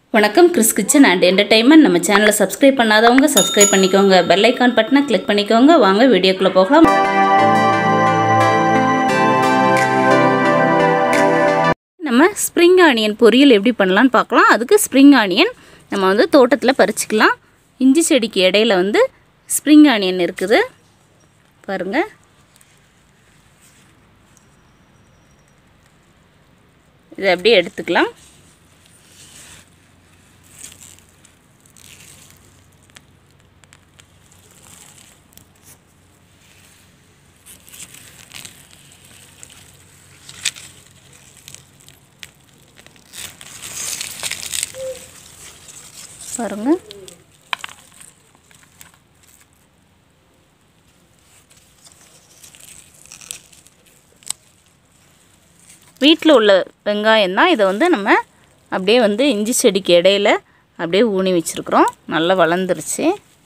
வணக்கம் Chris kitchen and entertainment நம்ம சேனலை சப்ஸ்கிரைப் பண்ணாதவங்க சப்ஸ்கிரைப் பண்ணிக்கோங்க பெல் ஐக்கான் பட்டனை கிளிக் பண்ணிக்கோங்க வாங்க வீடியோக்குள்ளே போகலாம் நம்ம ஸ்ப்ரிங் ஆனியன் பொரியல் எப்படி பண்ணலான்னு பார்க்கலாம் அதுக்கு ஸ்ப்ரிங் ஆனியன் நம்ம வந்து தோட்டத்தில் பறிச்சுக்கலாம் இஞ்சி செடிக்கு இடையில வந்து ஸ்ப்ரிங் ஆனியன் இருக்குது பாருங்கள் இதை அப்படியே எடுத்துக்கலாம் பாருங்க வீட்டில் உள்ள வெங்காயம் தான் இதை வந்து நம்ம அப்படியே வந்து இஞ்சி செடிக்கு இடையில அப்படியே ஊனி வச்சுருக்குறோம் நல்லா வளர்ந்துருச்சு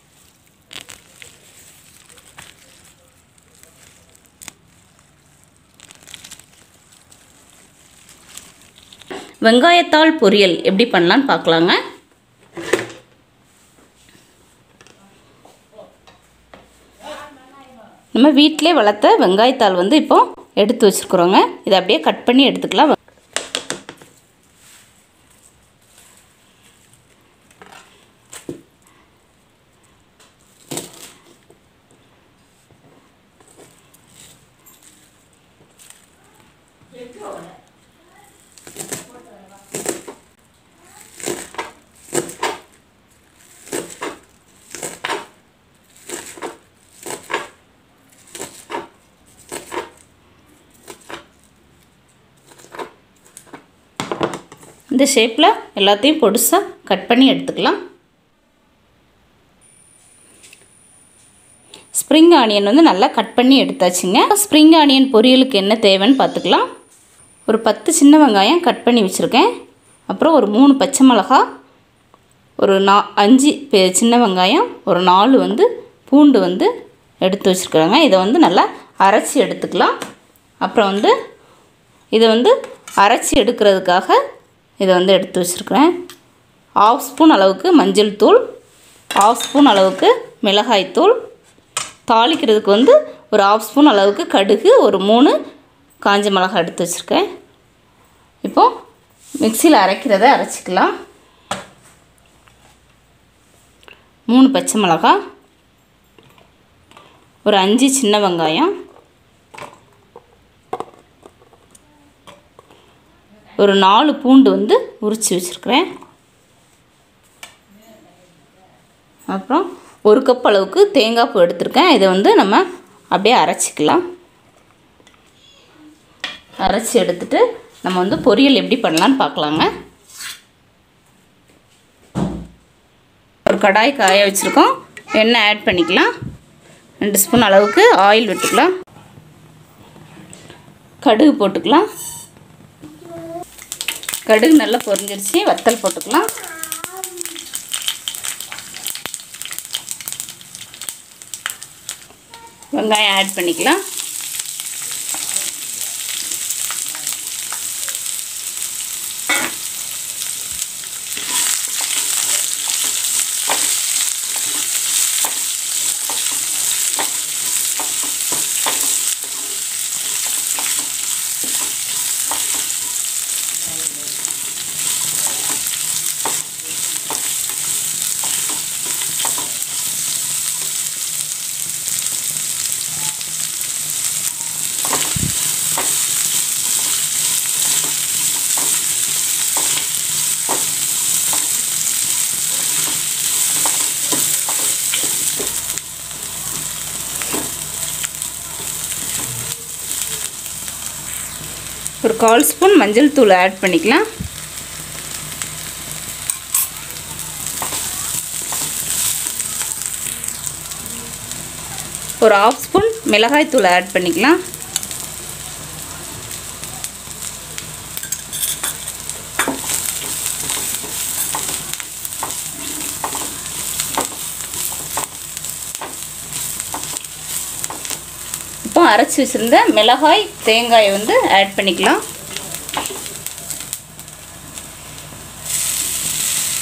வெங்காயத்தாள் பொரியல் எப்படி பண்ணலான்னு பார்க்கலாங்க நம்ம வீட்டிலே வளர்த்த வெங்காயத்தாள் வந்து இப்போ எடுத்து வச்சுருக்குறோங்க இதை அப்படியே கட் பண்ணி எடுத்துக்கலாம் இந்த ஷேப்பில் எல்லாத்தையும் பொடுசாக கட் பண்ணி எடுத்துக்கலாம் ஸ்ப்ரிங் ஆனியன் வந்து நல்லா கட் பண்ணி எடுத்தாச்சுங்க ஸ்ப்ரிங் ஆனியன் பொரியலுக்கு என்ன தேவைன்னு பார்த்துக்கலாம் ஒரு பத்து சின்ன வெங்காயம் கட் பண்ணி வச்சுருக்கேன் அப்புறம் ஒரு மூணு பச்சை மிளகா ஒரு நா அஞ்சு பெ- சின்ன வெங்காயம் ஒரு நாலு வந்து பூண்டு வந்து எடுத்து வச்சுருக்குறாங்க இதை வந்து நல்லா அரைச்சி எடுத்துக்கலாம் அப்புறம் வந்து இதை வந்து அரைச்சி எடுக்கிறதுக்காக இதை வந்து எடுத்து வச்சுருக்கிறேன் ஆஃப் ஸ்பூன் அளவுக்கு மஞ்சள் தூள் ஆஃப் ஸ்பூன் அளவுக்கு மிளகாய் தூள் தாளிக்கிறதுக்கு வந்து ஒரு ஆஃப் ஸ்பூன் அளவுக்கு கடுகு ஒரு மூணு காஞ்ச மிளகாய் எடுத்து வச்சுருக்கேன் இப்போது மிக்சியில் அரைக்கிறத அரைச்சிக்கலாம் மூணு பச்சை மிளகாய் ஒரு அஞ்சு சின்ன வெங்காயம் ஒரு நாலு பூண்டு வந்து உரித்து வச்சுருக்கிறேன் அப்புறம் ஒரு கப் அளவுக்கு தேங்காய் பூ எடுத்திருக்கேன் இதை வந்து நம்ம அப்படியே அரைச்சிக்கலாம் அரைச்சி எடுத்துட்டு நம்ம வந்து பொரியல் எப்படி பண்ணலான்னு பார்க்கலாங்க ஒரு கடாய் காய வச்சுருக்கோம் எண்ணெய் ஆட் பண்ணிக்கலாம் ரெண்டு ஸ்பூன் அளவுக்கு ஆயில் விட்டுக்கலாம் கடுகு போட்டுக்கலாம் கடுகு நல்லா பொரிஞ்சிருச்சு வத்தல் போட்டுக்கலாம் வெங்காயம் ஆட் பண்ணிக்கலாம் ஒரு கால் ஸ்பூன் மஞ்சள் தூள் ஆட் பண்ணிக்கலாம் ஒரு ஆஃப் ஸ்பூன் மிளகாய் தூள் ஆட் பண்ணிக்கலாம் இப்போ அரைச்சி வச்சுருந்த மிளகாய் தேங்காயை வந்து ஆட் பண்ணிக்கலாம்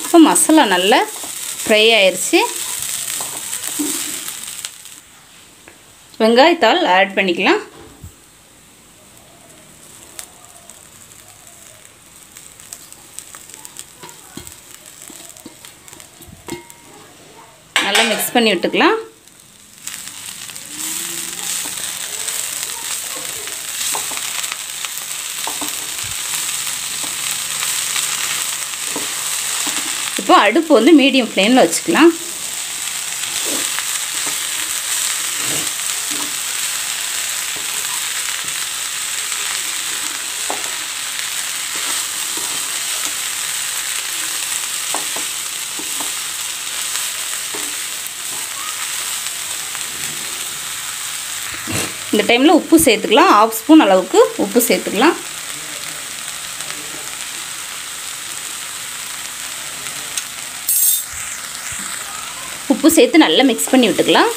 இப்போ மசாலா நல்லா ஃப்ரை ஆயிடுச்சு வெங்காயத்தாள் ஆட் பண்ணிக்கலாம் நல்லா மிக்ஸ் பண்ணி விட்டுக்கலாம் இப்போ அடுப்பு வந்து மீடியம் ஃப்ளேமில் வச்சுக்கலாம் இந்த டைமில் உப்பு சேர்த்துக்கலாம் ஆஃப் ஸ்பூன் அளவுக்கு உப்பு சேர்த்துக்கலாம் உப்பு சேர்த்து நல்லா மிக்ஸ் பண்ணி விட்டுக்கலாம்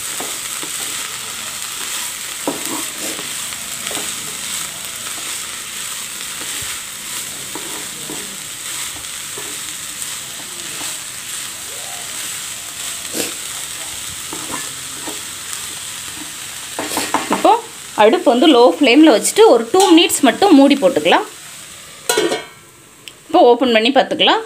இப்போ அடுப்பு வந்து லோ ஃப்ளேமில் வச்சுட்டு ஒரு டூ மினிட்ஸ் மட்டும் மூடி போட்டுக்கலாம் இப்போ ஓப்பன் பண்ணி பார்த்துக்கலாம்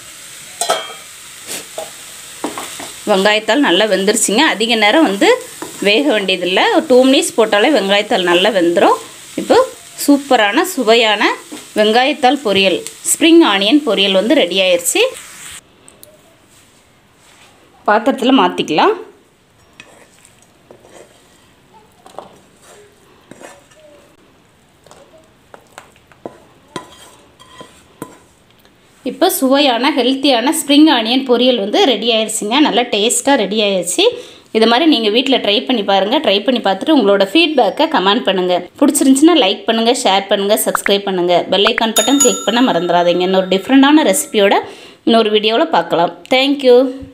வெங்காயத்தால் நல்லா வெந்துருச்சுங்க அதிக நேரம் வந்து வேக வேண்டியதில்லை ஒரு டூ மினிட்ஸ் போட்டாலே வெங்காயத்தால் நல்லா வெந்துடும் இப்போ சூப்பரான சுவையான வெங்காயத்தால் பொரியல் ஸ்ப்ரிங் ஆனியன் பொரியல் வந்து ரெடி ஆயிடுச்சு பாத்திரத்தில் மாற்றிக்கலாம் இப்போ சுவையான ஹெல்த்தியான ஸ்ப்ரிங் ஆனியன் பொரியல் வந்து ரெடி ஆயிடுச்சுங்க நல்லா டேஸ்ட்டாக ரெடி ஆயிடுச்சு இது மாதிரி நீங்கள் வீட்டில் ட்ரை பண்ணி பாருங்கள் ட்ரை பண்ணி பார்த்துட்டு உங்களோட ஃபீட்பேக்கை கமெண்ட் பண்ணுங்கள் பிடிச்சிருந்துச்சின்னா லைக் பண்ணுங்கள் ஷேர் பண்ணுங்கள் சப்ஸ்கிரைப் பண்ணுங்கள் பெல் ஐக்கான் பட்டன் கிளிக் பண்ண மறந்துடாதீங்க இன்னொரு டிஃப்ரெண்ட்டான ரெசிபியோட இன்னொரு வீடியோவில் பார்க்கலாம் தேங்க்யூ